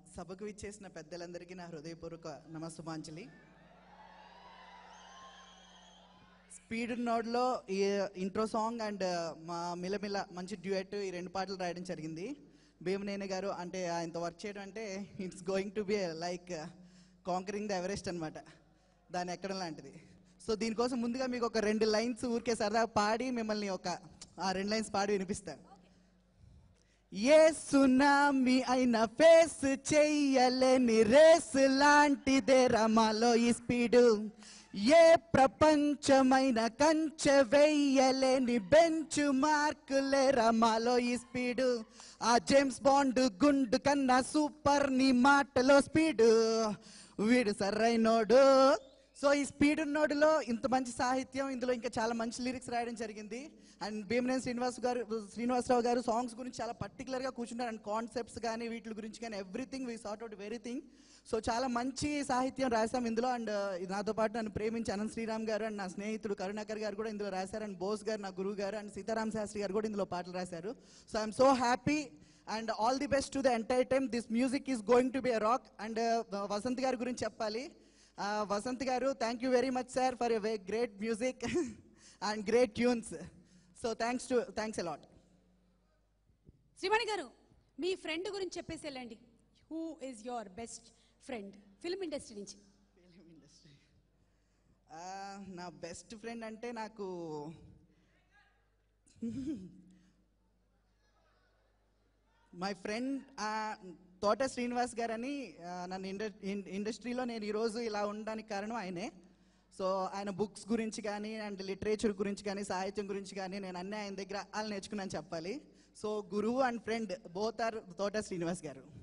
సభకు ఇచ్చేసిన పెద్దలందరికీ నా హృదయపూర్వక నమస్సుమాంజలి స్పీడ్ నోడ్లో ఈ ఇంట్రో సాంగ్ అండ్ మా మిలమిల మంచి డ్యూయట్ ఈ రెండు పాటలు రాయడం జరిగింది భీమనేని గారు అంటే ఆయనతో వర్క్ చేయడం అంటే it's going to be like conquering the Everest అనమాట దాని ఎక్కడం లాంటిది సో దీనికోసం ముందుగా మీకు ఒక రెండు లైన్స్ ఊరికే సరదా పాడి మిమ్మల్ని ఒక ఆ రెండు లైన్స్ పాడి వినిపిస్తాను ఏ సునామీ అయినా ఫేస్ చెయ్యలేని రేస్ లాంటిదే రమాలో ఈ స్పీడు ఏ ప్రపంచమైన కంచె వెయ్యలేని బెంచ్ మార్కులే రమాలో ఈ స్పీడు ఆ జేమ్స్ బాండ్ గుండు కన్నా సూపర్ నీ మాటలో స్పీడు వీడు సర్రైనోడు సో ఈ స్పీడ్ ఉన్నోడులో ఇంత మంచి సాహిత్యం ఇందులో ఇంకా చాలా మంచి లిరిక్స్ రాయడం జరిగింది అండ్ భీమనేని శ్రీనివాస్ గారు శ్రీనివాసరావు గారు సాంగ్స్ గురించి చాలా పర్టికులర్గా కూర్చుంటారు అండ్ కాన్సెప్ట్స్ కానీ వీటి గురించి కానీ everything we sort out everything so చాలా మంచి సాహిత్యం రాశాం ఇందులో అండ్ నాతో పాటు నన్ను ప్రేమించి అనంత్ శ్రీరామ్ గారు అండ్ నా స్నేహితుడు కరుణాకర్ గారు కూడా ఇందులో రాశారు అండ్ బోస్ గారు నా గురువు గారు అండ్ సీతారాం శాస్త్రి గారు కూడా ఇందులో పాటలు రాశారు so I'm so happy and all the best to the entire time this music is going to be a rock and Vasanth garu గురించి చెప్పాలి ఆ, Vasanth garu thank you very much sir for a great music and great tunes so thanks to thanks a lot Srimani garu మీ friend గురించి చెప్పేసి వెళ్ళండి who is your best friend film industry నుంచి film industry నా best friend అంటే నాకు మై ఫ్రెండ్ తోట శ్రీనివాస్ గారని ఆ, నన్ను ఇండ- ఇన్- ఇండస్ట్రీలో నేను ఈరోజు ఇలా ఉండడానికి కారణం ఆయనే సో ఆయన బుక్స్ గురించి కానీ అండ్ లిటరేచర్ గురించి కానీ సాహిత్యం గురించి కానీ నేను అన్నీ ఆయన దగ్గర వాళ్ళు నేర్చుకున్నాను చెప్పాలి సో గురువు అండ్ ఫ్రెండ్ బోత్ ఆర్ తోట శ్రీనివాస్ గారు